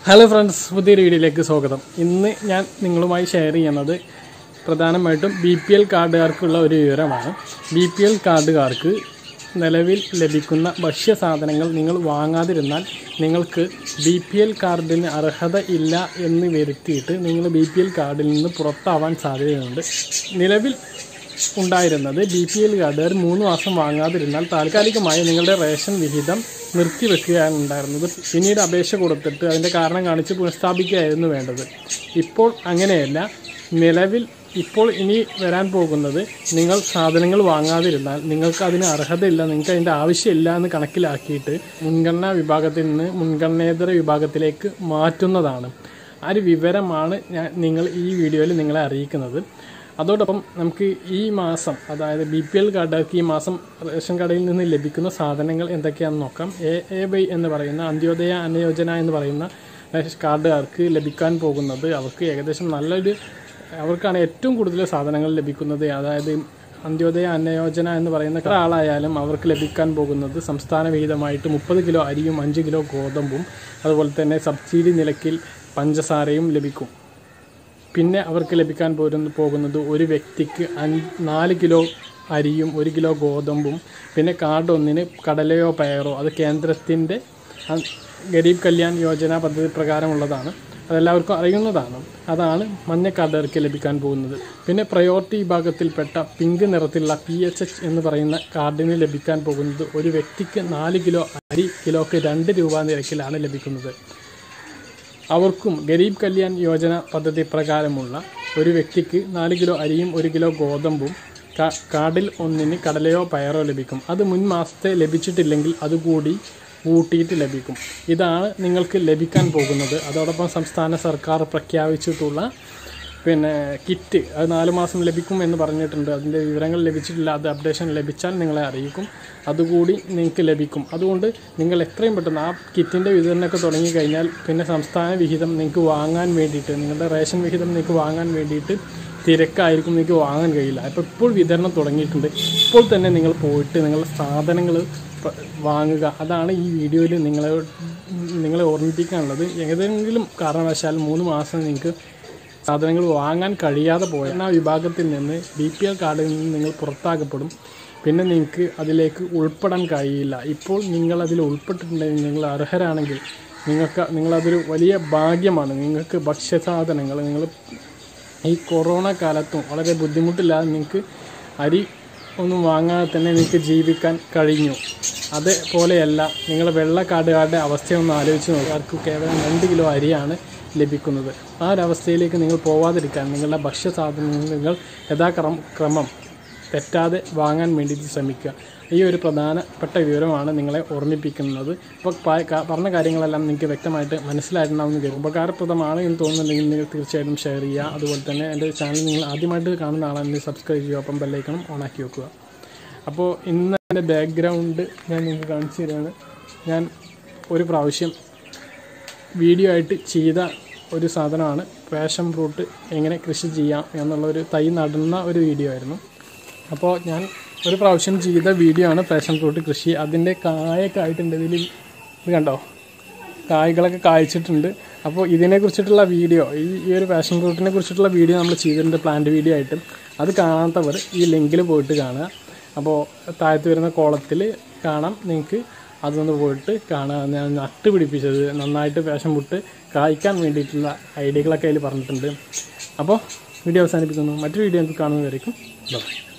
hello friends പുതിയൊരു വീഡിയോയിലേക്ക് സ്വാഗതം ഇന്ന് ഞാൻ നിങ്ങളുമായി ഷെയർ ചെയ്യുന്നത് പ്രധാനമായിട്ടും ബി പി എൽ കാർഡുകാർക്കുള്ള ഒരു വിവരമാണ് ബി പി എൽ കാർഡുകാർക്ക് നിലവിൽ ലഭിക്കുന്ന ഭക്ഷ്യ സാധനങ്ങൾ നിങ്ങൾ വാങ്ങാതിരുന്നാൽ നിങ്ങൾക്ക് ബി പി എൽ കാർഡിന് അർഹത ഇല്ല എന്ന് വരുത്തിയിട്ട് നിങ്ങൾ ബി പി എൽ കാർഡിൽ നിന്ന് പുറത്താവാൻ സാധ്യതയുണ്ട് നിലവിൽ ഉണ്ടായിരുന്നത് ബി പി എൽ കാർഡുകാർ മൂന്ന് മാസം വാങ്ങാതിരുന്നാൽ താൽക്കാലികമായി നിങ്ങളുടെ റേഷൻ വിഹിതം നിർത്തിവെക്കുകയാണ് ഉണ്ടായിരുന്നത് പിന്നീട് അപേക്ഷ കൊടുത്തിട്ട് അതിൻ്റെ കാരണം കാണിച്ച് പുനഃസ്ഥാപിക്കുകയായിരുന്നു വേണ്ടത് ഇപ്പോൾ അങ്ങനെയല്ല നിലവിൽ ഇപ്പോൾ ഇനി വരാൻ പോകുന്നത് നിങ്ങൾ സാധനങ്ങൾ വാങ്ങാതിരുന്നാൽ നിങ്ങൾക്ക് അതിന് അർഹതയില്ല നിങ്ങൾക്ക് അതിൻ്റെ ആവശ്യമില്ല എന്ന് കണക്കിലാക്കിയിട്ട് മുൻഗണനാ വിഭാഗത്തിൽ നിന്ന് മുൻഗണനേതര വിഭാഗത്തിലേക്ക് മാറ്റുന്നതാണ് ആ ഒരു വിവരമാണ് ഞാൻ നിങ്ങൾ ഈ വീഡിയോയിൽ നിങ്ങളെ അറിയിക്കുന്നത് അതോടൊപ്പം നമുക്ക് ഈ മാസം അതായത് ബി പി എൽ കാർഡുകാർക്ക് ഈ മാസം റേഷൻ കടയിൽ നിന്ന് ലഭിക്കുന്ന സാധനങ്ങൾ എന്തൊക്കെയാണെന്ന് നോക്കാം എ എ വൈ എന്ന് പറയുന്ന അന്ത്യോദയ അന്നയോജന എന്ന് പറയുന്ന റേഷൻ കാർഡുകാർക്ക് ലഭിക്കാൻ പോകുന്നത് അവർക്ക് ഏകദേശം നല്ലൊരു അവർക്കാണ് ഏറ്റവും കൂടുതൽ സാധനങ്ങൾ ലഭിക്കുന്നത് അതായത് അന്ത്യോദയ അന്നയോജന എന്ന് പറയുന്ന ആളായാലും അവർക്ക് ലഭിക്കാൻ പോകുന്നത് സംസ്ഥാന വിഹിതമായിട്ട് മുപ്പത് കിലോ അരിയും അഞ്ച് കിലോ ഗോതമ്പും അതുപോലെ തന്നെ സബ്സിഡി നിലക്കിൽ പഞ്ചസാരയും ലഭിക്കും പിന്നെ അവർക്ക് ലഭിക്കാൻ പോരുന്ന പോകുന്നത് ഒരു വ്യക്തിക്ക് അഞ്ച് നാല് കിലോ അരിയും ഒരു കിലോ ഗോതമ്പും പിന്നെ കാർഡ് ഒന്നിന് കടലയോ പയറോ അത് കേന്ദ്രത്തിൻ്റെ അ- ഗരീബ് കല്യാൺ യോജന പദ്ധതി പ്രകാരമുള്ളതാണ് അതെല്ലാവർക്കും അറിയുന്നതാണ് അതാണ് മഞ്ഞ കാർഡുകാർക്ക് ലഭിക്കാൻ പോകുന്നത് പിന്നെ പ്രയോറിറ്റി വിഭാഗത്തിൽപ്പെട്ട പിങ്ക് നിറത്തിലുള്ള പി എച്ച് എച്ച് എന്ന് പറയുന്ന കാർഡിന് ലഭിക്കാൻ പോകുന്നത് ഒരു വ്യക്തിക്ക് നാല് കിലോ അരി കിലോക്ക് രണ്ട് രൂപ നിരക്കിലാണ് ലഭിക്കുന്നത് അവർക്കും ഗരീബ് കല്യാൺ യോജന പദ്ധതി പ്രകാരമുള്ള ഒരു വ്യക്തിക്ക് നാല് കിലോ അരിയും ഒരു കിലോ ഗോതമ്പും കാ- കാർഡിൽ ഒന്നിന് കടലയോ പയറോ ലഭിക്കും അത് മുൻ മാസത്തെ ലഭിച്ചിട്ടില്ലെങ്കിൽ അതുകൂടി കൂട്ടിയിട്ട് ലഭിക്കും ഇതാണ് നിങ്ങൾക്ക് ലഭിക്കാൻ പോകുന്നത് അതോടൊപ്പം സംസ്ഥാന സർക്കാർ പ്രഖ്യാപിച്ചിട്ടുള്ള പിന്നെ കിറ്റ് അത് നാല് മാസം ലഭിക്കും എന്ന് പറഞ്ഞിട്ടുണ്ട് അതിൻ്റെ വിവരങ്ങൾ ലഭിച്ചിട്ടില്ല അത് അപ്ഡേഷൻ ലഭിച്ചാൽ നിങ്ങളെ അറിയിക്കും അതുകൂടി നിങ്ങൾക്ക് ലഭിക്കും അതുകൊണ്ട് നിങ്ങൾ എത്രയും പെട്ടെന്ന് ആ കിറ്റിൻ്റെ വിതരണമൊക്കെ തുടങ്ങിക്കഴിഞ്ഞാൽ പിന്നെ സംസ്ഥാന വിഹിതം നിങ്ങൾക്ക് വാങ്ങാൻ വേണ്ടിയിട്ട് നിങ്ങളുടെ റേഷൻ വിഹിതം നിങ്ങൾക്ക് വാങ്ങാൻ വേണ്ടിയിട്ട് തിരക്കായിരിക്കും നിങ്ങൾക്ക് വാങ്ങാൻ കഴിയില്ല അപ്പോൾ ഇപ്പോൾ വിതരണം തുടങ്ങിയിട്ടുണ്ട് ഇപ്പോൾ തന്നെ നിങ്ങൾ പോയിട്ട് നിങ്ങളുടെ സാധനങ്ങൾ പ- വാങ്ങുക അതാണ് ഈ വീഡിയോയിൽ നിങ്ങളെ നിങ്ങളെ ഓർമ്മിപ്പിക്കാനുള്ളത് ഏതെങ്കിലും കാരണവശാൽ മൂന്ന് മാസം നിങ്ങൾക്ക് സാധനങ്ങൾ വാങ്ങാൻ കഴിയാതെ പോയ ആ വിഭാഗത്തിൽ നിന്ന് ബി പി എൽ കാർഡിൽ നിന്ന് നിങ്ങൾ പുറത്താക്കപ്പെടും പിന്നെ നിങ്ങൾക്ക് അതിലേക്ക് ഉൾപ്പെടാൻ കഴിയില്ല ഇപ്പോൾ നിങ്ങൾ അതിൽ ഉൾപ്പെട്ടിട്ടുണ്ടെങ്കിൽ നിങ്ങൾ അർഹരാണെങ്കിൽ നിങ്ങൾക്ക് നിങ്ങളതൊരു വലിയ ഭാഗ്യമാണ് നിങ്ങൾക്ക് ഭക്ഷ്യസാധനങ്ങൾ നിങ്ങൾ ഈ കൊറോണ കാലത്തും വളരെ ബുദ്ധിമുട്ടില്ലാതെ നിങ്ങൾക്ക് അരി ഒന്നും വാങ്ങാതെ തന്നെ നിങ്ങൾക്ക് ജീവിക്കാൻ കഴിഞ്ഞു അതേപോലെയല്ല നിങ്ങൾ വെള്ള കാർഡുകാരുടെ അവസ്ഥയൊന്ന് ആലോചിച്ച് നോക്കുക അവർക്ക് കേവലം രണ്ട് കിലോ അരിയാണ് ലഭിക്കുന്നത് ആ ഒരവസ്ഥയിലേക്ക് നിങ്ങൾ പോവാതിരിക്കാൻ നിങ്ങളുടെ ഭക്ഷ്യസാധനങ്ങൾ നിങ്ങൾ യഥാക്രമം ക്രമം തെറ്റാതെ വാങ്ങാൻ വേണ്ടിയിട്ട് ശ്രമിക്കുക ഈ ഒരു പ്രധാനപ്പെട്ട വിവരമാണ് നിങ്ങളെ ഓർമ്മിപ്പിക്കുന്നത് ഇപ്പോൾ പ- ക- പറഞ്ഞ കാര്യങ്ങളെല്ലാം നിങ്ങൾക്ക് വ്യക്തമായിട്ട് മനസ്സിലായിട്ടുണ്ടാവുന്ന കേൾക്കും ഉപകാരപ്രദമാണ് എന്ന് തോന്നുന്നുണ്ടെങ്കിൽ നിങ്ങൾ തീർച്ചയായിട്ടും ഷെയർ ചെയ്യുക അതുപോലെ തന്നെ എൻ്റെ ചാനൽ നിങ്ങൾ ആദ്യമായിട്ട് കാണുന്ന ആളാണെങ്കിൽ സബ്സ്ക്രൈബ് ചെയ്യുക അപ്പം ബെല്ലൈക്കണം ഓണാക്കി വെക്കുക അപ്പോൾ ഇന്ന് എൻ്റെ ബാക്ക്ഗ്രൗണ്ട് ഞാൻ നിങ്ങൾക്ക് കാണിച്ചു തരികയാണ് ഞാൻ ഒരു പ്രാവശ്യം വീഡിയോ ആയിട്ട് ചെയ്ത ഒരു സാധനമാണ് പാഷൻ ഫ്രൂട്ട് എങ്ങനെ കൃഷി ചെയ്യാം എന്നുള്ള ഒരു തൈ നടുന്ന ഒരു വീഡിയോ ആയിരുന്നു അപ്പോൾ ഞാൻ ഒരു പ്രാവശ്യം ചെയ്ത വീഡിയോ ആണ് പാഷൻ ഫ്രൂട്ട് കൃഷി അതിൻ്റെ കായൊക്കെ ആയിട്ടുണ്ട് ഇതിൽ ഇത് കണ്ടോ കായ്കളൊക്കെ കായ്ച്ചിട്ടുണ്ട് അപ്പോൾ ഇതിനെക്കുറിച്ചിട്ടുള്ള വീഡിയോ ഈ ഈ ഒരു പാഷൻ ഫ്രൂട്ടിനെ കുറിച്ചിട്ടുള്ള വീഡിയോ നമ്മൾ ചെയ്തിട്ടുണ്ട് പ്ലാന്റ് വീഡിയോ ആയിട്ട് അത് കാണാത്തവർ ഈ ലിങ്കിൽ പോയിട്ട് കാണുക അപ്പോൾ താഴത്ത് വരുന്ന കോളത്തിൽ കാണാം നിങ്ങൾക്ക് അതൊന്ന് പോയിട്ട് കാണുക ഞാൻ നട്ട് പിടിപ്പിച്ചത് നന്നായിട്ട് പാഷൻ ഫ്രൂട്ട് കായ്ക്കാൻ വേണ്ടിയിട്ടുള്ള ഐഡിയകളൊക്കെ അതിൽ പറഞ്ഞിട്ടുണ്ട് അപ്പോൾ വീഡിയോ അവസാനിപ്പിക്കുന്നു മറ്റൊരു വീഡിയോ നമുക്ക് കാണുന്നതായിരിക്കും ബൈ